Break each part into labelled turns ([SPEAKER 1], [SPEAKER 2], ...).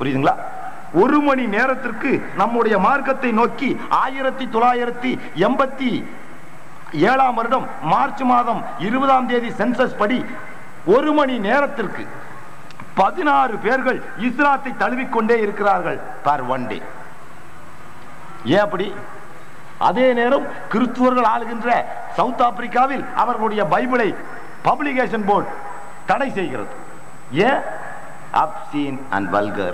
[SPEAKER 1] புரியுதுங்களா ஒரு மணி நேரத்திற்கு நம்முடைய மார்க்கத்தை நோக்கி ஆயிரத்தி தொள்ளாயிரத்தி எண்பத்தி ஏழாம் வருடம் மார்ச் மாதம் இருபதாம் தேதி சென்சஸ் படி ஒரு மணி நேரத்திற்கு பதினாறு பேர்கள் இஸ்லாத்தை தழுவிக்கொண்டே இருக்கிறார்கள் பர் ஒன் டே ஏன் அப்படி அதே நேரம் கிறிஸ்துவர்கள் ஆளுகின்ற சவுத் ஆப்பிரிக்காவில் அவர்களுடைய பைபிளை பப்ளிகேஷன் போர்டு தடை செய்கிறது ஏன் obscene and vulgar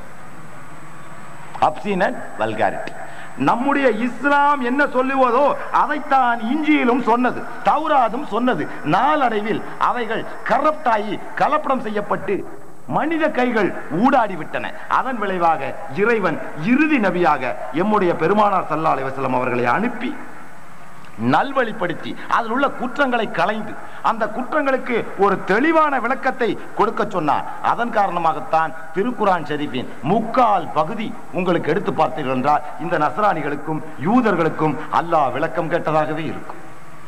[SPEAKER 1] obscene and vulgarity நம்முடைய இஸ்லாம் என்ன சொல்லுவதோ அதைத்தான் இஞ்சியிலும் சொன்னது தௌராதும் சொன்னது நாளடைவில் அவைகள் கரப்டாகி கலப்படம் செய்யப்பட்டு மனித கைகள் ஊடாடி விட்டன அதன் விளைவாக இறைவன் இறுதி நபியாக எம்முடைய பெருமானார் சல்லா அலைவசல்லம் அவர்களை அனுப்பி நல்வழிப்படுத்தி அதில் உள்ள குற்றங்களை களைந்து அந்த குற்றங்களுக்கு ஒரு தெளிவான விளக்கத்தை கொடுக்க சொன்னார் அதன் காரணமாகத்தான் திருக்குரான் ஷெரீஃபின் முக்கால் பகுதி உங்களுக்கு எடுத்து பார்த்தீர்கள் என்றால் இந்த நசராணிகளுக்கும் யூதர்களுக்கும் அல்லாஹ் விளக்கம் கேட்டதாகவே இருக்கும்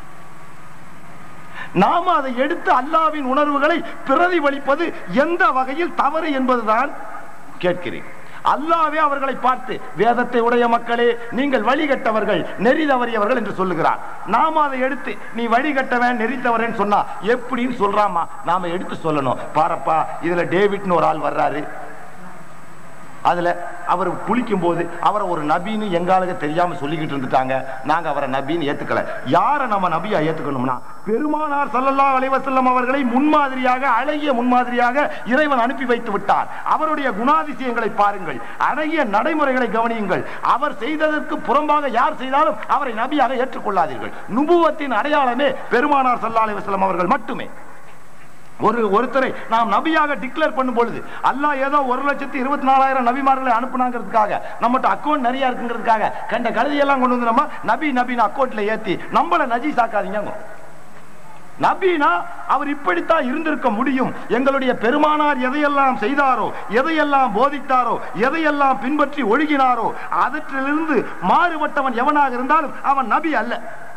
[SPEAKER 1] நாம அதை எடுத்து அல்லாவின் உணர்வுகளை பிரதிபலிப்பது எந்த வகையில் தவறு என்பதுதான் கேட்கிறேன் அல்லாவே அவர்களை பார்த்து வேதத்தை உடைய மக்களே நீங்கள் வழிகட்டவர்கள் நெறி தவறியவர்கள் என்று சொல்லுகிறார் நாம அதை எடுத்து நீ வழிகட்டவன் நெறி தவறேன்னு சொன்னா எப்படின்னு சொல்றாமா நாம எடுத்து சொல்லணும் பாரப்பா இதுல டேவிட்னு ஒரு ஆள் வர்றாரு அதுல அவர் குளிக்கும் போது அவரை ஒரு நபின்னு எங்காலுக்கு தெரியாம சொல்லிக்கிட்டு இருந்துட்டாங்க நாங்க அவரை நபின்னு ஏத்துக்கல யாரை நம்ம நபியா ஏத்துக்கணும்னா பெருமானார் ஸல்லல்லாஹு அலைஹி வஸல்லம் அவர்களை முன்மாதிரியாக அழகிய முன்மாதிரியாக இறைவன் அனுப்பி வைத்து விட்டார் அவருடைய குணாதிசயங்களை பாருங்கள் அழகிய நடைமுறைகளை கவனியுங்கள் அவர் செய்ததற்கு புறம்பாக யார் செய்தாலும் அவரை நபியாக ஏற்றுக்கொள்ளாதீர்கள் நுபுவத்தின் அடையாளமே பெருமானார் ஸல்லல்லாஹு அலைஹி வஸல்லம் அவர்கள் மட்டுமே ஒரு ஒருத்தரை நாம் நபியாக டிக்ளேர் பண்ணும் பொழுது அல்லாஹ் ஏதோ ஒரு லட்சத்தி இருபத்தி நாலாயிரம் நபிமார்களை அனுப்புனாங்கிறதுக்காக நம்மகிட்ட அக்கௌண்ட் நிறைய இருக்குங்கிறதுக்காக கண்ட கழுதியெல்லாம் கொண்டு வந்து நம்ம நபி நபின்னு அக்கௌண்ட்ல ஏத்தி நம்மள நஜீஸ் ஆக்காதீங்க நபினா அவர் இப்படித்தான் இருந்திருக்க முடியும் எங்களுடைய பெருமானார் எதையெல்லாம் செய்தாரோ எதையெல்லாம் போதித்தாரோ எதையெல்லாம் பின்பற்றி ஒழுகினாரோ அவற்றிலிருந்து மாறுபட்டவன் எவனாக இருந்தாலும் அவன் நபி அல்ல